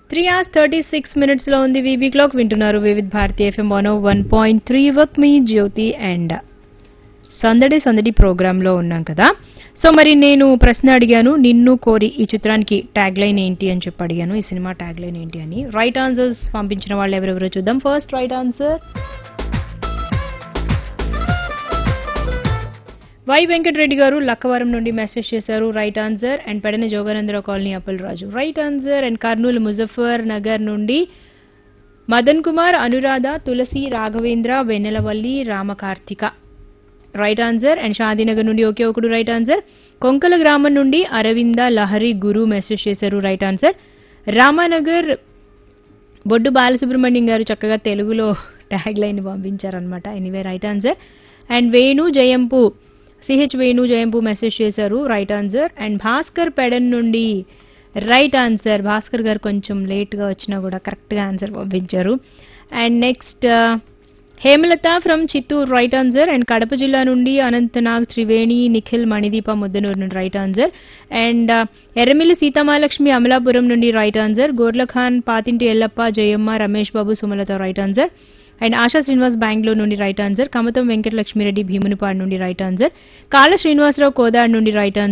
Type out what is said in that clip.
three hours thirty six minutes లో ఉంది VB clock వింటున్నారు Vividh Bharati FM one one point three with మీ Jyothi and సందడి సందడి ప్రోగ్రామ్ లో ఉన్నాం కదా సో మరి నేను ప్రశ్న అడిగాను నిన్ను కోరి ఈ చిత్రానికి ట్యాగ్ లైన్ ఏంటి అని చెప్పి అడిగాను ఈ సినిమా ట్యాగ్ లైన్ ఏంటి అని రైట్ ఆన్సర్స్ పంపించిన వాళ్ళు ఎవరెవరో చూద్దాం first right answer Y Venkatareddy garu Lakkavaram నుండి మెసేజ్ చేశారు right answer and Pedana Jogananda Rao colony Appal Raju right answer and Kurnool Muzaffar Nagar నుండి Madan Kumar Anuradha Tulasi Raghavendra Vennelavalli Ramakarthika right answer and Shadinagar నుండి ఒకే ఒకడు రైట్ ఆన్సర్ కొంకల గ్రామం నుండి అరవింద లహరి గురు మెసేజ్ చేశారు రైట్ ఆన్సర్ రామానగర్ బొడ్డు బాలసుబ్రహ్మణ్యం గారు చక్కగా తెలుగులో ట్యాగ్ లైన్ పంపించారనమాట anyway right answer and Venu జయంపు CH Venu Jayampu message చేశారు right answer and Bhaskar Pedan నుండి రైట్ ఆన్సర్ భాస్కర్ గారు కొంచెం లేట్గా వచ్చినా కూడా కరెక్ట్గా ఆన్సర్ పంపించారు and next Hemalatha from Chittoor right answer and Kadapa జిల్లా నుండి అనంతనాగ్ త్రివేణి నిఖిల్ మణిదీప ముద్దనూరు నుండి right answer and Erramilli Seethamalakshmi Amalapuram నుండి right answer Gorlakhan Pathinti Yellappa Jayamma Ramesh Babu Sumalatha right answer and Asha Srinivas Bengaluru నుండి రైట్ ఆన్సర్ కమతం వెంకటలక్ష్మిరెడ్డి భీమునిపాడు నుండి రైట్ ఆన్సర్ కాళ శ్రీనివాసరావు కోదాడ్ నుండి రైట్ ఆన్సర్